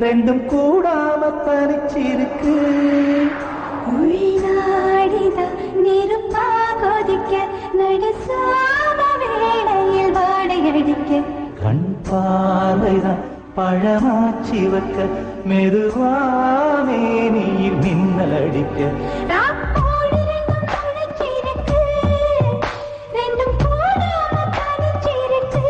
ரெண்டும் கூடாம தனிச்சிருக்கு உள்நாடிதான் நெருப்பா கொதிக்க நடுசாம வேளையில் வாடையடிக்க கண் பார்வைதான் பழமாச்சி வைக்க மெதுவாமே நீ மின்னல் அடிக்க ராப்போடு ரெண்டும் முழிச்சிருக்கு, ரெண்டும் கூடாம தனிச்சிருக்கு.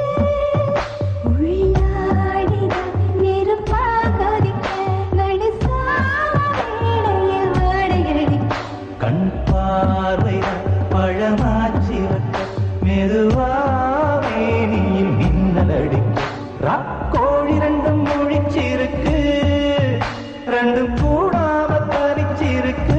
உள்நாடிதான் நெருப்பா கொதிக்க நடுசாம வேளையில் வாடையடிக்க கண் பார்வைதான் பழமாச்சி வைக்க மெதுவாமே நீ மின்னல் அடிக்க ராக்கோழி ரெண்டும் முழிச்சிருக்கு ரெண்டும் கூடாம தனிச்சிருக்கு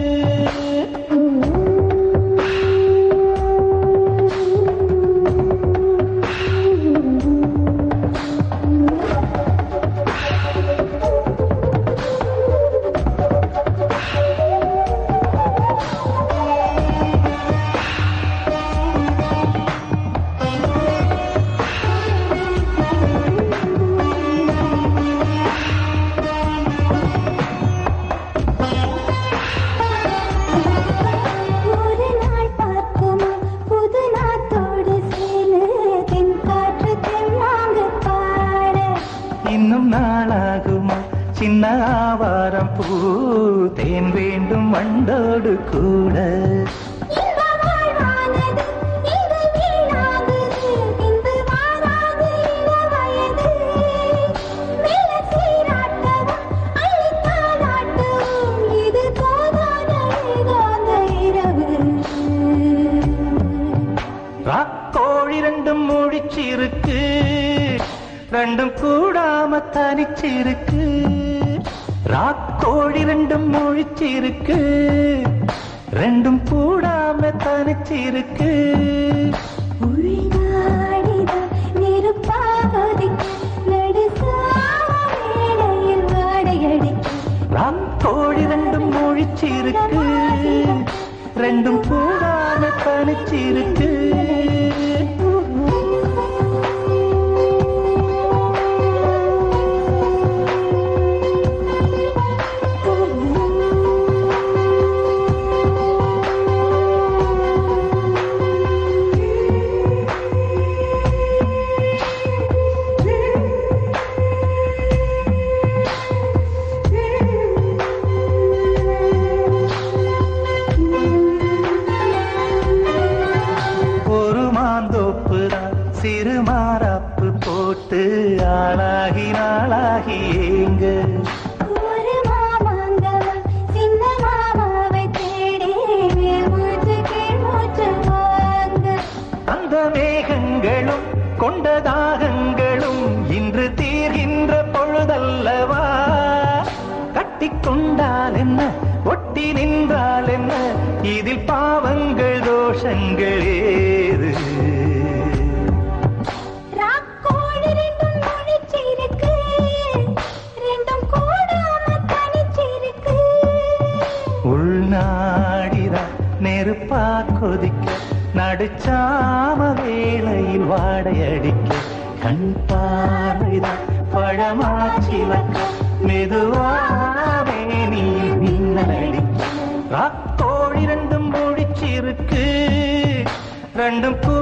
ஒரு நாள் பார்க்குமா புது நாத்தோடு சேலு தென்காற்று தென்னாங்கு பாட இன்னும் நாளாகுமா சின்ன ஆவாரம் பூ தேன் வேண்டும் வண்டோடு கூட இந்த வாழ்வானது இது வீணாகுது இன்று மாறாது இளவயது மேல சீராட்டவும் அள்ளித்தாலாட்டவும் இது போதாத ஏகாந்த இரவு ராக்கோழி ரெண்டும் முடிச்சிருக்கு ரெண்டும் கூடாம தனிச்சிருக்கு ராக்கோழி ரெண்டும் முழிச்சிருக்கு ரெண்டும் கூடாம தனிச்சிருக்கு உள்நாடிதான் நெருப்பாவதிக்க நடுசாலையில் வாடையடிக்க ராக்கோழி ரெண்டும் முழிச்சிருக்கு ரெண்டும் கூடாம தனிச்சிருக்கு ஒரு மாந்தோப்பு தான் சிறு மாறாப்பு போட்டு ஆளாகி நாளாகி ஏங்க ஒரு மாமாங்கவ சின்ன மாமாவை தேடி மேல் மூச்சு கீழ் மூச்சு வாங்க அந்த மேகங்களும் கொண்ட தாகங்களும் இன்று தீர்கின்ற பொழுதல்லவா கட்டிக்கொண்டால் என்ன ஒட்டி நின்றால் என்ன இதில் பாவங்கள் தோஷங்கள் ஏது ராக்கோழி ரெண்டும் முழிச்சிருக்கு ரெண்டும் கூடாம தனிச்சிருக்கு உள்நாடிதான் நெருப்பா கொதிக்க நடுச்சாம வேளையில் வாடையடிக்க கண் பார்வைதான் பழமாச்சி வைக்க மெதுவாவே நீ மின்னல் அடிக்க ராக்கோழி ரெண்டும் முடிச்சிருக்கு ரெண்டும் கூ